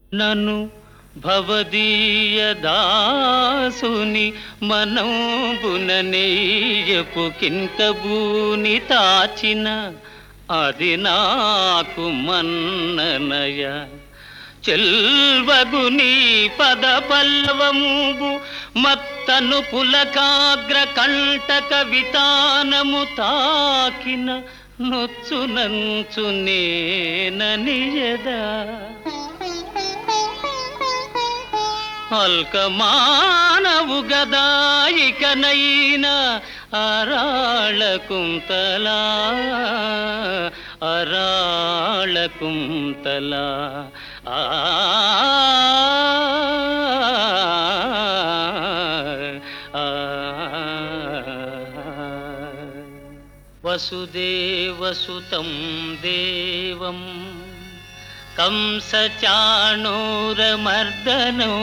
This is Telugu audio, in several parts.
నన్ను భవదీయ దాసుని మనంబుననేయపు కింకబూని తాచిన అది నాకు మన్ననయ చెల్వగుని పద పల్లవంబు మత్తను పులకాగ్ర కంటక వితానము తాకిన నొచ్చు నంచు నేననియదా అల్కమానవు గదాయికనైన అరాళ కుంతలా అరాళ కుంతలా ఆ వసుదేవసుతం దేవం కంసచాణూరమర్దనం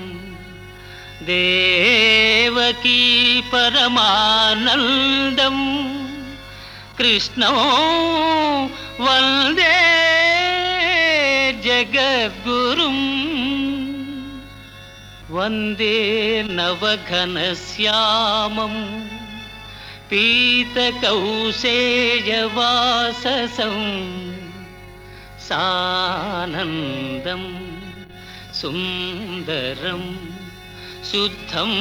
దేవకీ పరమానందం కృష్ణో వందే జగద్గురుం వందే నవఘనశ్యామం పీతకౌశేయవాససం సానందం సుందరం శుద్ధం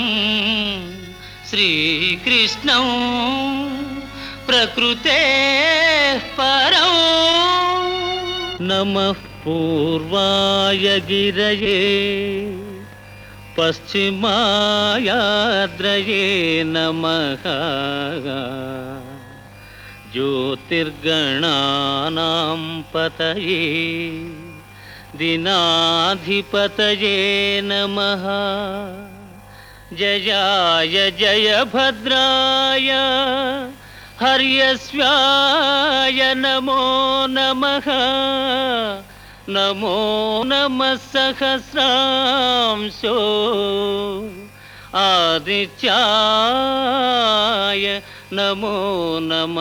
శ్రీకృష్ణం ప్రకృతే పరం నమ పూర్వాయ గిరయే పశ్చిమాయాద్రయే నమ జ్యోతిర్గణానాం పతయే దినాధిపతయే నమ జయాయ జయ భద్రాయ హర్యస్వాయ నమో నమ నమో నమ సహస్రాంశో ఆదిత్యాయ నమో నమ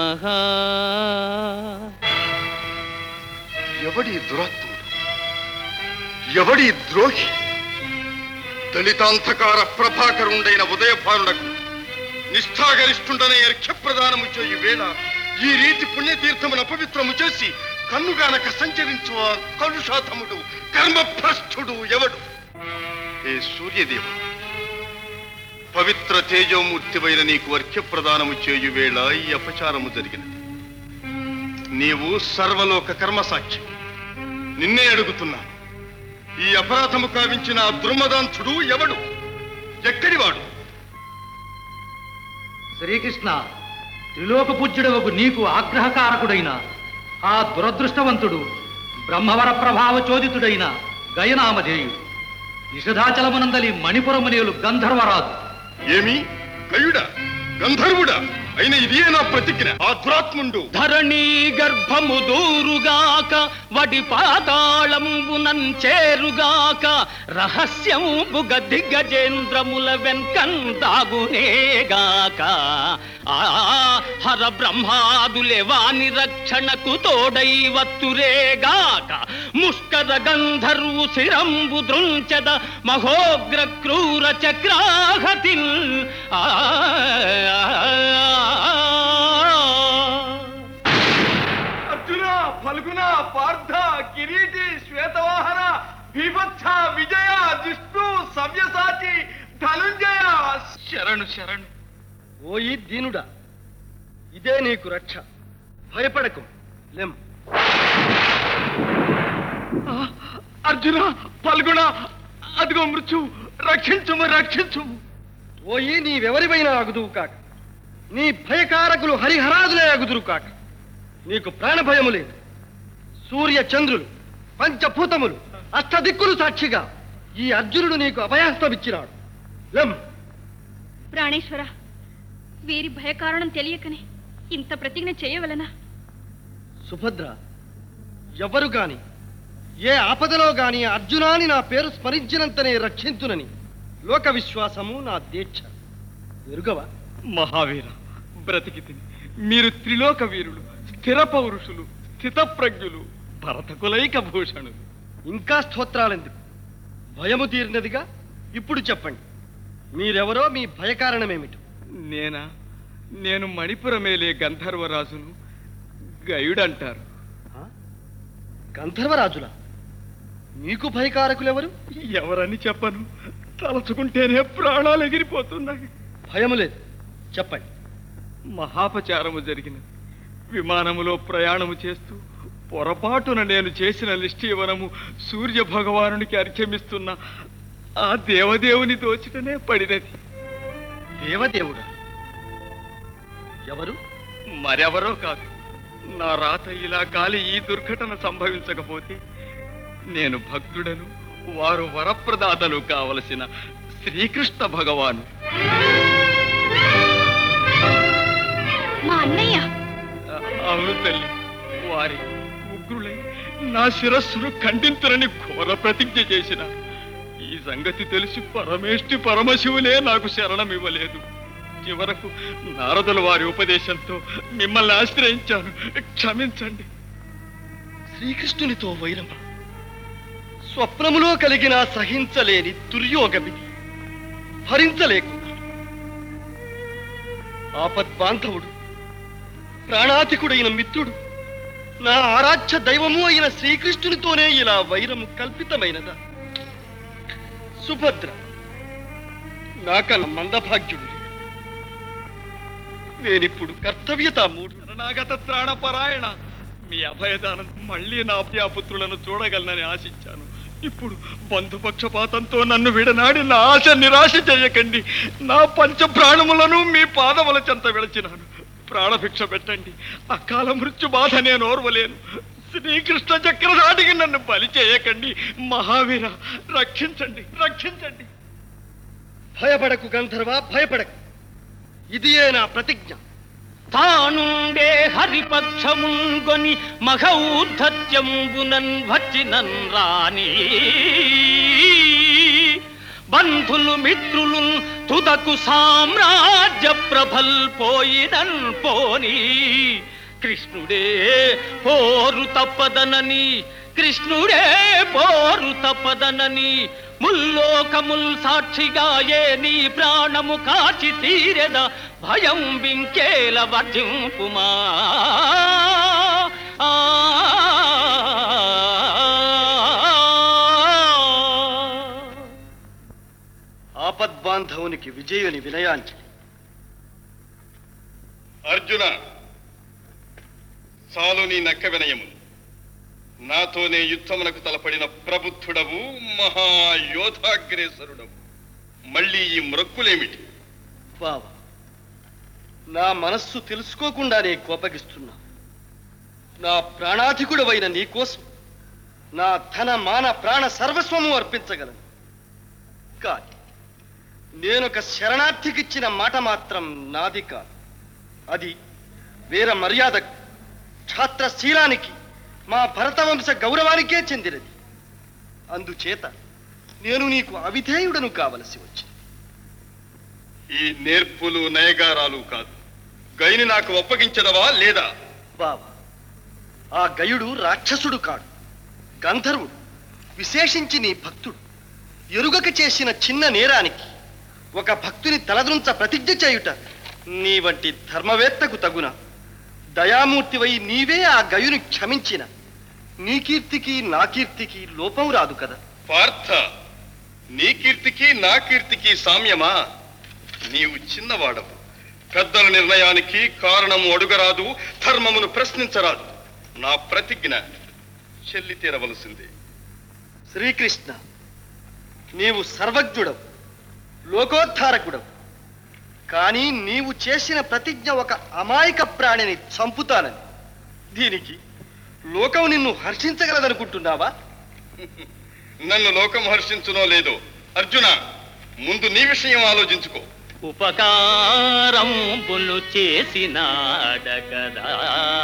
ఎవడి దురాత్ముడు ఎవడి ద్రోహి దళితాంధకార ప్రభాకరుండైన ఉదయభానుడకు నిష్ఠాగరిష్ఠుండనే అర్ఘ్యప్రదానము చేయు వేళ ఈ రీతి పుణ్యతీర్థమును అపవిత్రము చేసి కన్నుగానక సంచరించు ఆ కలుషాతముడు కర్మభ్రష్టుడు ఎవడు ఏ సూర్యదేవ పవిత్ర తేజోమూర్తివైన నీకు అర్ఘ్యప్రదానము చేయు వేళ ఈ అపచారము జరిగినది నీవు సర్వలోక కర్మసాక్షి నిన్నే అడుగుతున్నాను ఈ అపరాధము కావించిన ఆ దుర్మదాంతుడు ఎవడు ఎక్కడివాడు శ్రీకృష్ణ త్రిలోక పూజ్యుడవకు నీకు ఆగ్రహకారకుడైన ఆ దురదృష్టవంతుడు బ్రహ్మవర ప్రభావ చోదితుడైన గయనామధేయుడు నిషధాచలమునందలి మణిపురమునియులు గంధర్వరాజు ఏమి కయుడా గంధర్వుడా అయిన ఇదే నా ప్రతిజ్ఞ ఆ దురాత్ముండు ధరణీ గర్భము దూరుగాక వడి పాతాళంబునం చేరుగాక రహస్యంబుగ దిగ్గజేంద్రముల వెన్కందాగునేగాక ఆ హర బ్రహ్మాదులే వాని రక్షణకు తోడై వత్తురేగాక ముష్కర గంధర్వు శిరంబు దృంచద మహోగ్ర క్రూర చక్రాహతిల్ ఆ అర్జున ఫల్గుణ పార్థ కిరీటి శ్వేతవాహన భీభత్స విజయ జిష్ణు సవ్యసాచి ధనుంజయ శరణు శరణు ఓయి దీనుడా ఇదే నీకు రక్ష భయపడకు లెం ఆ, అర్జున ఫల్గుణ అదిగో మృత్యు రక్షించుము రక్షించుము ఓయి నీవెవరివైనా అగుదువు కాక నీ భయకారకులు హరిహరాదులే అగుదురు కాక నీకు ప్రాణభయము లేదు సూర్య చంద్రులు పంచభూతములు అష్టదిక్కులు సాక్షిగా ఈ అర్జునుడు నీకు అభయాస్తమిచ్చినాడు లెం ప్రాణేశ్వర వీరి భయకారణం తెలియకనే ఇంత ప్రతిజ్ఞ చేయవలనా సుభద్ర ఎవరు గాని ఏ ఆపదలో గాని అర్జునాని నా పేరు స్మరించినంతనే రక్షించునని లోక విశ్వాసము నా దీక్ష ఎరుగవా మహావీర బ్రతికి తిని మీరు త్రిలోక వీరులు స్థిర పౌరుషులు స్థితప్రజ్ఞులు భరతకులైక భూషణులు ఇంకా స్తోత్రాలెందుకు భయము తీరినదిగా ఇప్పుడు చెప్పండి మీరెవరో మీ భయకారణమేమిటి నేనా నేను మణిపురమేలే గంధర్వరాజును గయుడంటారు ఆ? గంధర్వరాజుల మీకు భయకారకులెవరు ఎవరని చెప్పను తలుచుకుంటేనే ప్రాణాలు ఎగిరిపోతున్నాయి భయము లేదు చెప్పండి మహాపచారము జరిగినది విమానములో ప్రయాణము చేస్తూ పొరపాటున నేను చేసిన నిష్ఠీవనము సూర్య భగవానునికి అర్చమిస్తున్న ఆ దేవదేవుని దోచిటనే పడినది దేవదేవుడా ఎవరు మరెవరో కాదు నా రాత ఇలా కాలి ఈ దుర్ఘటన సంభవించకపోతే నేను భక్తుడను వారు వరప్రదాతలు కావలసిన శ్రీకృష్ణ భగవాను మా అన్నయ్య అవును తల్లి వారి ఉగ్రులై నా శిరస్సును ఖండింతురని ఘోర ప్రతిజ్ఞ చేసిన ఈ సంగతి తెలిసి పరమేష్టి పరమశివులే నాకు శరణం ఇవ్వలేదు చివరకు నారదుల వారి ఉపదేశంతో మిమ్మల్ని ఆశ్రయించాను క్షమించండి శ్రీకృష్ణునితో వైరమ స్వప్నములో కలిగిన సహించలేని దుర్యోగమిది భరించలేకుండా ఆపద్బాంధవుడు ప్రాణాధికుడైన మిత్రుడు నా ఆరాధ్య దైవము అయిన శ్రీకృష్ణునితోనే ఇలా వైరము కల్పితమైనదా సుభద్ర నాకన్న మందభాగ్యుడు లేడు. నేనిప్పుడు కర్తవ్యతామూడు శరణాగత త్రాణపరాయణ మీ అభయదానం మళ్ళీ నా అభ్యాపుత్రులను చూడగలనని ఆశించాను ఇప్పుడు బంధుపక్షపాతంతో నన్ను విడనాడి నా ఆశ నిరాశ చేయకండి నా పంచ ప్రాణములను మీ పాదముల చెంత విడచినాను ప్రాణభిక్ష పెట్టండి అకాల మృత్యు బాధ నేను ఓర్వలేను శ్రీకృష్ణ చక్రధాటికి నన్ను బలి చేయకండి మహావీర రక్షించండి రక్షించండి భయపడకు గంధర్వ భయపడకు ఇదియే నా ప్రతిజ్ఞ తానుండే హరిపక్షముంగొని మఘౌద్ధత్యంబునన్ వచ్చినన్ రాని బంధులు మిత్రులు తుదకు సామ్రాజ్య ప్రభల్ పోయినన్ పోని కృష్ణుడే పోరు తప్పదనని కృష్ణుడే పోరు తప్పదనని ముల్లోకముల్ సాక్షిగా ఏ నీ ప్రాణము కాచి తీరెద భయం వింకేల వర్జింపుమా ఆ ఆపద్బాంధవునికి విజయుని వినయాంజలి అర్జున చాలు నీ నక్క వినయము నాతోనే యుద్ధమునకు తలపడిన ప్రబుద్ధుడవు మహాయోధాగ్రేసరుడవు మళ్ళీ ఈ మ్రొక్కులేమిటి బావ నా మనస్సు తెలుసుకోకుండానే కోపగిస్తున్నా నా ప్రాణాధికుడవైన నీ కోసం నా ధన మాన ప్రాణ సర్వస్వము అర్పించగలను కానీ నేనొక శరణార్థికిచ్చిన మాట మాత్రం నాది కాదు అది వీర మర్యాద ఛాత్రశీలానికి మా భరతవంశ గౌరవానికే చెందినది అందుచేత నేను నీకు అవిధేయుడను కావలసి వచ్చింది ఈ నేర్పులు నయగారాలు కాదు గైని నాకు ఒప్పగించదవా లేదా బావ ఆ గయుడు రాక్షసుడు కాడు గంధర్వుడు విశేషించి నీ భక్తుడు ఎరుగక చేసిన చిన్న నేరానికి ఒక భక్తుని తలదృంచ ప్రతిజ్ఞ చేయుట నీ వంటి ధర్మవేత్తకు తగున దయామూర్తివై నీవే ఆ గయుని క్షమించిన నీ కీర్తికి నా కీర్తికి లోపం రాదు కదా పార్థ నీ కీర్తికి నా కీర్తికి సామ్యమా నీవు చిన్నవాడవు పెద్దల నిర్ణయానికి కారణము అడుగరాదు ధర్మమును ప్రశ్నించరాదు నా ప్రతిజ్ఞ చెల్లి తీరవలసిందే శ్రీకృష్ణ నీవు సర్వజ్ఞుడవు లోకోద్ధారకుడవు కానీ నీవు చేసిన ప్రతిజ్ఞ ఒక అమాయక ప్రాణిని చంపుతానని దీనికి లోకం నిన్ను హర్షించగలదనుకుంటున్నావా నన్ను లోకం హర్షించునో లేదో అర్జున ముందు నీ విషయం ఆలోచించుకో ఉపకారంబులు చేసినాడగదా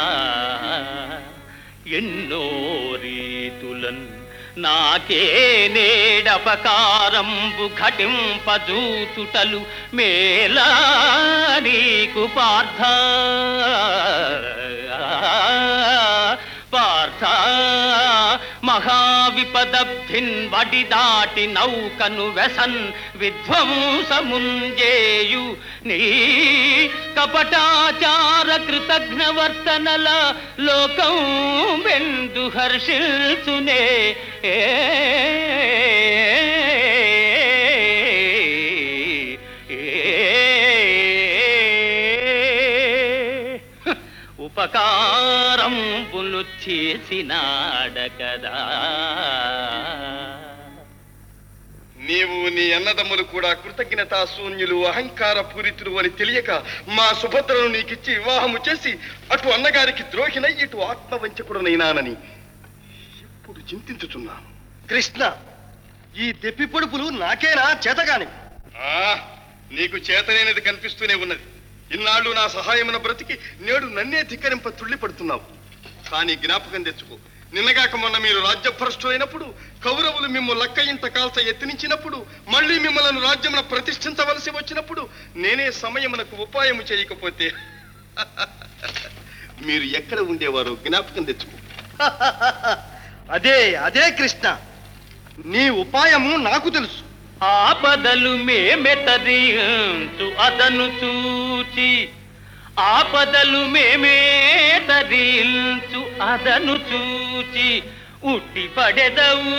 ఎన్నో రీతులన్ నాకే నేడపకారంబు ఘటింపజూతుటలు మేలా నీకు పార్థ పార్థ మహావిపదబ్ధిన్ వడి దాటి నౌకను వెసన్ విధ్వంసముంజేయు నీ కపటాచార కృతజ్ఞవర్తనల లోకం వెందు హర్షిల్చునే ఏ ఉపకారం పులు చేసినాడ కదా నీవు నీ అన్నదమ్ములు కూడా కృతజ్ఞతా శూన్యులు అహంకార పూరితులు అని తెలియక మా సుభద్రను నీకిచ్చి వివాహము చేసి అటు అన్నగారికి ద్రోహినై ఇటు ఆత్మవంచకుడనైనానని ఇప్పుడు చింతించుచున్నాను కృష్ణ ఈ దెప్పి పొడుపులు నాకేనా చేతగాని ఆ నీకు చేతనైనది కనిపిస్తూనే ఉన్నది ఇన్నాళ్ళు నా సహాయమున బ్రతికి నేడు నన్నే ధిక్కరింప తుళ్ళిపడుతున్నావు కానీ జ్ఞాపకం తెచ్చుకో నిన్నగాక మొన్న మీరు రాజ్యభ్రష్టు అయినప్పుడు కౌరవులు మిమ్ము లక్క ఇంత కాల్త ఎత్తినించినప్పుడు మళ్ళీ మిమ్మల్ని రాజ్యమున ప్రతిష్ఠించవలసి వచ్చినప్పుడు నేనే సమయమునకు ఉపాయము చేయకపోతే మీరు ఎక్కడ ఉండేవారో జ్ఞాపకం తెచ్చుకో అదే అదే కృష్ణ నీ ఉపాయము నాకు తెలుసు ఆపదలు మేమెతరించు అదను చూచి ఆపదలు మేమే తరించు అదను చూచి ఉట్టి పడెదవు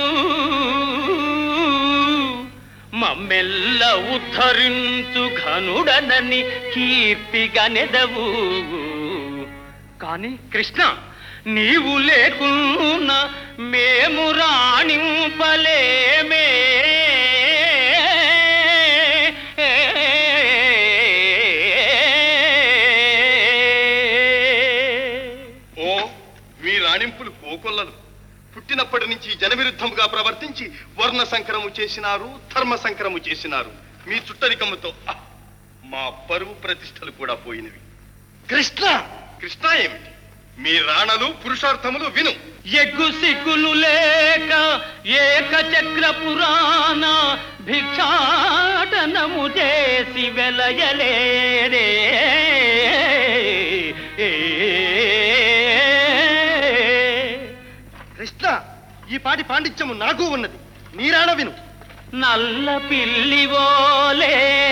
మమ్మెల్ల ఉద్ధరించు ఘనుడనని కీర్తిగనెదవు కాని కృష్ణ నీవు లేకున్నా మేము రాణింపలేమే ఓ మీ రాణింపులు కోకొల్లలు పుట్టినప్పటి నుంచి జనవిరుద్ధముగా ప్రవర్తించి వర్ణ సంకరము చేసినారు ధర్మ సంకరము చేసినారు మీ చుట్టరికముతో ఆ, మా పరువు ప్రతిష్టలు కూడా పోయినవి కృష్ణ కృష్ణ ఏమిటి మీ రాణలు పురుషార్థములు విను ఎగ్గు సిగ్గులు లేక ఏక చక్ర పురాణ భిక్షాటనము చేసి వెలయలేరే కృష్ణ ఈ పాటి పాండిత్యము నాకు ఉన్నది నీరాణ విను నల్ల పిల్లివోలే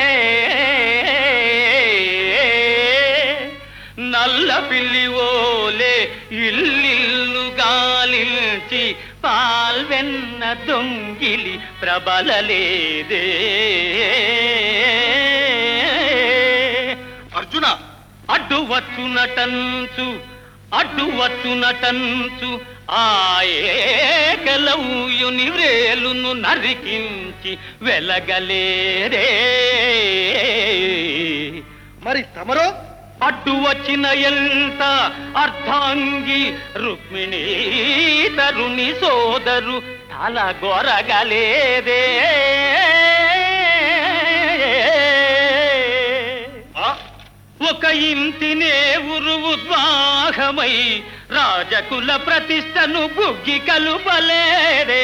నల్ల పిల్లివోలే ఇల్లిల్లు గాలించి పాల్వెన్న దొంగిలి ప్రబలలేదే అర్జున అడ్డు వచ్చునటంచు అడ్డు వచ్చునటంచు ఆ ఏకలవుయుని వ్రేలును నరికించి వెలగలేరే మరి తమరో అడ్డు వచ్చిన ఎంత అర్ధాంగి రుక్మిణీ తరుణి సోదరు తల గొరగలేదే ఆ ఒక ఇంటినే ఉరువు ద్వాహమై రాజకుల ప్రతిష్టను బుగ్గి కలుపలేరే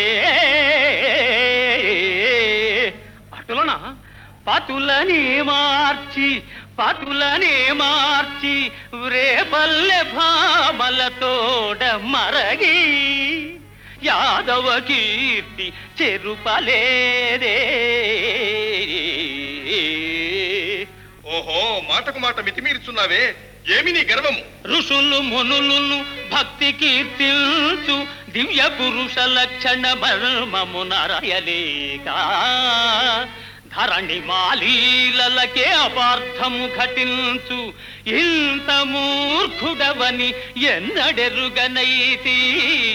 అటులన పతులని మార్చి పతులని మార్చి రేపల్లె భామలతోడ మరగి యాదవ కీర్తి చెరుపలేరే ఓహో మాటకు మాట మితిమీరుచున్నావే ఏమి నీ గర్వము ఋషులు మునులను భక్తి కీర్తించు దివ్య పురుష లక్షణ మర్మము నరయలేక ధరణి మాలీలకే అపార్థము ఘటించు ఇంత మూర్ఖుడవని ఎన్నడెరుగనైతి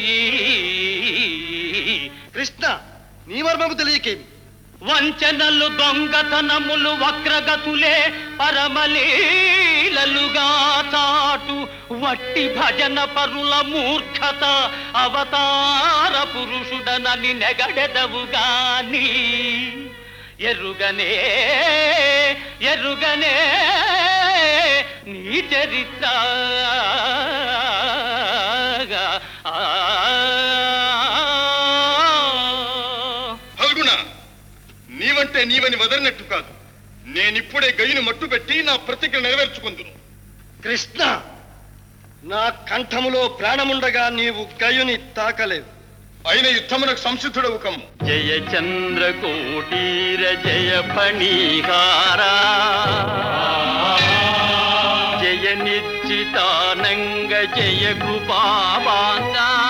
కృష్ణ నీ మర్మము తెలియకేమి వంచనలు దొంగతనములు వక్రగతులే పరమలీలలుగా చాటు వట్టి భజన పరుల మూర్ఖత అవతార పురుషుడనని నెగడెదవు గాని ఎరుగనే ఎరుగనే నీ చరిత్ర ఫల్గుణ నీవంటే నీవని వదలినట్టు కాదు నేనిప్పుడే గయ్యుని మట్టు పెట్టి నా ప్రతిజ్ఞ నెరవేర్చుకుందును కృష్ణ నా కంఠములో ప్రాణముండగా నీవు గయుని తాకలేవు అయిన యుద్ధమునకు సంసిద్ధుడవు కమ్ము జయ చంద్రకోటీర జయ ఫణీహారా జయ నిర్జితానంగ జయ కృపాబాంగా